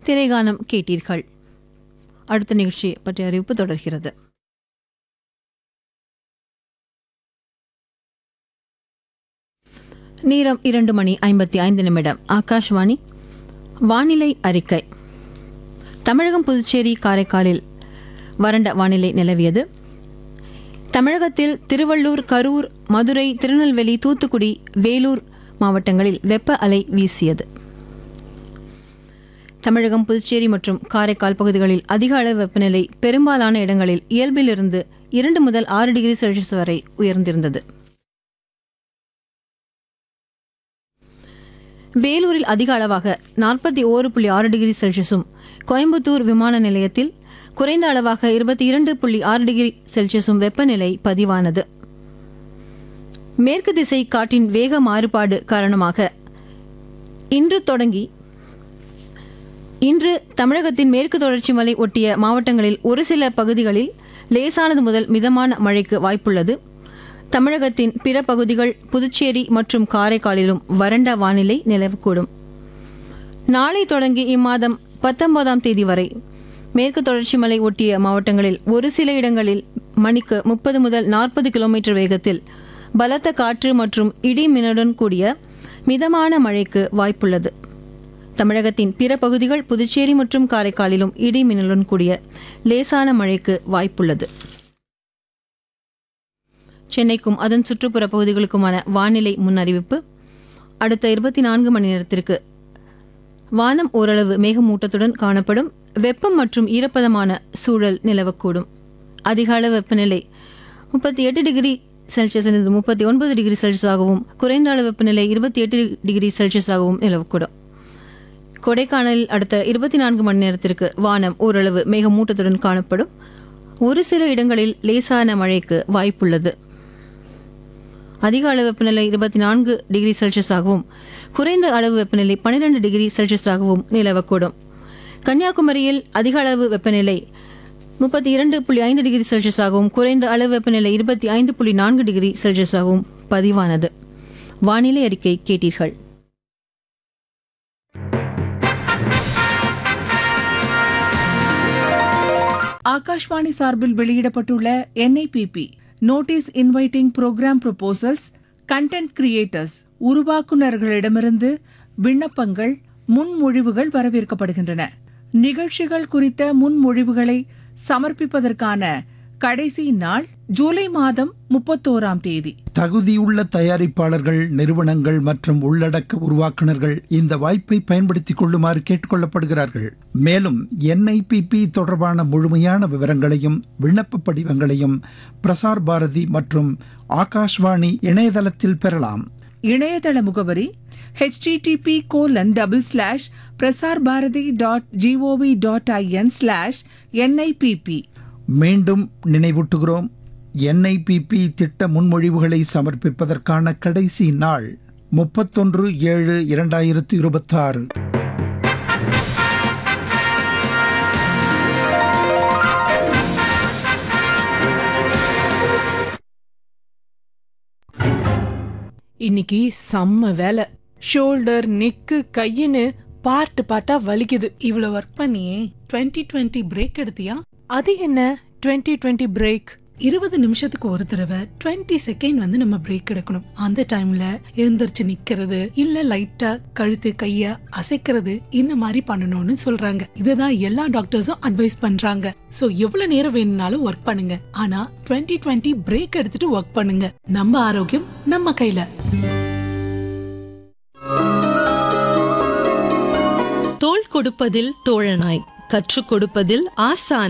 திரைகானம் கேட்டீர்கள் அடுத்த நிகழ்ச்சி பற்றிய அறிவிப்பு தொடர்கிறது நேரம் இரண்டு மணி ஐம்பத்தி ஐந்து நிமிடம் ஆகாஷ்வாணி வானிலை அறிக்கை தமிழகம் புதுச்சேரி காரைக்காலில் வறண்ட வானிலை நிலவியது தமிழகத்தில் திருவள்ளூர் கரூர் மதுரை திருநெல்வேலி தூத்துக்குடி வேலூர் மாவட்டங்களில் வெப்ப அலை வீசியது தமிழகம் புதுச்சேரி மற்றும் காரைக்கால் பகுதிகளில் அதிக அளவு வெப்பநிலை பெரும்பாலான இடங்களில் இயல்பிலிருந்து இரண்டு முதல் ஆறு டிகிரி செல்சியஸ் வரை உயர்ந்திருந்தது வேலூரில் அதிக அளவாக நாற்பத்தி ஓரு புள்ளி ஆறு டிகிரி செல்சியஸும் கோயம்புத்தூர் விமான நிலையத்தில் குறைந்த அளவாக இருபத்தி இரண்டு புள்ளி ஆறு டிகிரி செல்சியஸும் வெப்பநிலை பதிவானது மேற்கு திசை காற்றின் வேக மாறுபாடு காரணமாக இன்று தொடங்கி இன்று தமிழகத்தின் மேற்கு தொடர்ச்சி மலை ஒட்டிய மாவட்டங்களில் ஒரு சில பகுதிகளில் லேசானது முதல் மிதமான மழைக்கு வாய்ப்புள்ளது தமிழகத்தின் பிற பகுதிகள் புதுச்சேரி மற்றும் காரைக்காலிலும் வறண்ட வானிலை நிலவக்கூடும் நாளை தொடங்கி இம்மாதம் பத்தொன்பதாம் தேதி வரை மேற்கு தொடர்ச்சி மலை ஒட்டிய மாவட்டங்களில் ஒரு சில இடங்களில் மணிக்கு முப்பது முதல் நாற்பது கிலோமீட்டர் வேகத்தில் பலத்த காற்று மற்றும் இடி மின்னலுடன் கூடிய மிதமான மழைக்கு வாய்ப்புள்ளது தமிழகத்தின் பிற பகுதிகள் புதுச்சேரி மற்றும் காரைக்காலிலும் இடி மின்னலுடன் கூடிய லேசான மழைக்கு வாய்ப்புள்ளது சென்னைக்கும் அதன் சுற்றுப்புற பகுதிகளுக்குமான வானிலை முன்னறிவிப்பு அடுத்த இருபத்தி நான்கு மணி நேரத்திற்கு வானம் ஓரளவு மேகமூட்டத்துடன் காணப்படும் வெப்பம் மற்றும் ஈரப்பதமான சூழல் நிலவக்கூடும் அதிக அளவு வெப்பநிலை முப்பத்தி எட்டு டிகிரி செல்சியஸிலிருந்து முப்பத்தி ஒன்பது டிகிரி செல்சியஸாகவும் குறைந்த அளவு வெப்பநிலை இருபத்தி எட்டு டிகிரி செல்சியஸாகவும் நிலவக்கூடும் கொடைக்கானலில் அடுத்த இருபத்தி நான்கு மணி நேரத்திற்கு வானம் ஓரளவு மேகமூட்டத்துடன் காணப்படும் ஒரு சில இடங்களில் லேசான மழைக்கு வாய்ப்புள்ளது அதிக அளவு வெப்பநிலை இருபத்தி நான்கு டிகிரி செல்சியஸாகவும் குறைந்த அளவு வெப்பநிலை பன்னிரெண்டு டிகிரி செல்சியஸாகவும் நிலவக்கூடும் கன்னியாகுமரியில் அதிக அளவு வெப்பநிலை முப்பத்தி இரண்டு புள்ளி ஐந்து டிகிரி செல்சியஸாகவும் குறைந்த அளவு வெப்பநிலை இருபத்தி ஐந்து புள்ளி நான்கு டிகிரி செல்சியஸாகவும் பதிவானது வானிலை அறிக்கை கேட்டீர்கள் ஆகாஷ்வாணி சார்பில் வெளியிடப்பட்டுள்ள NIPP notice inviting programme proposals content creators உருவாக்குநர்களிடமிருந்து விண்ணப்பங்கள் முன்மொழிவுகள் வரவேற்கப்படுகின்றன நிகழ்ச்சிகள் குறித்த முன்மொழிவுகளை சமர்ப்பிப்பதற்கான கடைசி நாள் ஜூலை மாதம் முப்பத்தோராம் தேதி தகுதியுள்ள தயாரிப்பாளர்கள் நிறுவனங்கள் மற்றும் உள்ளடக்க உருவாக்குனர்கள் இந்த வாய்ப்பை பயன்படுத்திக் கொள்ளுமாறு கேட்டுக்கொள்ளப்படுகிறார்கள் மேலும் என்ஐபிபி தொடர்பான முழுமையான விவரங்களையும் விண்ணப்ப படிவங்களையும் பிரசார் பாரதி மற்றும் ஆகாஷ்வாணி இணையதளத்தில் பெறலாம் இணையதள முகவரி http colon double slash Prasar Bharati dot G O V dot I N slash NIPP மீண்டும் நினைவூட்டுகிறோம் என்ஐபிபி திட்ட முன்மொழிவுகளை சமர்ப்பிப்பதற்கான கடைசி நாள் முப்பத்தொன்று ஏழு இரண்டாயிரத்து இருபத்தாறு இன்னைக்கு செம்ம வேலை ஷோல்டர் நெக்கு கையின்னு பார்ட் பார்ட்டா வலிக்குது இவ்வளவு ஒர்க் பண்ணியே 2020 டுவெண்ட்டி பிரேக் எடுத்தியா அது என்ன 2020 டுவெண்ட்டி பிரேக் இருபது நிமிஷத்துக்கு ஒரு தடவை 20 செகண்ட் வந்து நம்ம பிரேக் எடுக்கணும் அந்த டைம்ல எழுந்திருச்சு நிக்கிறது இல்ல லைட்டா கழுத்து கைய அசைக்கிறது இந்த மாதிரி பண்ணணும்னு சொல்றாங்க இதுதான் எல்லா டாக்டர்ஸும் அட்வைஸ் பண்றாங்க சோ எவ்வளவு நேரம் வேணும்னாலும் ஒர்க் பண்ணுங்க ஆனா 2020 டுவெண்ட்டி பிரேக் எடுத்துட்டு ஒர்க் பண்ணுங்க நம்ம ஆரோக்கியம் நம்ம கையில தோள் கொடுப்பதில் தோழனாய் கற்றுக் கொடுப்பதில் ஆசான்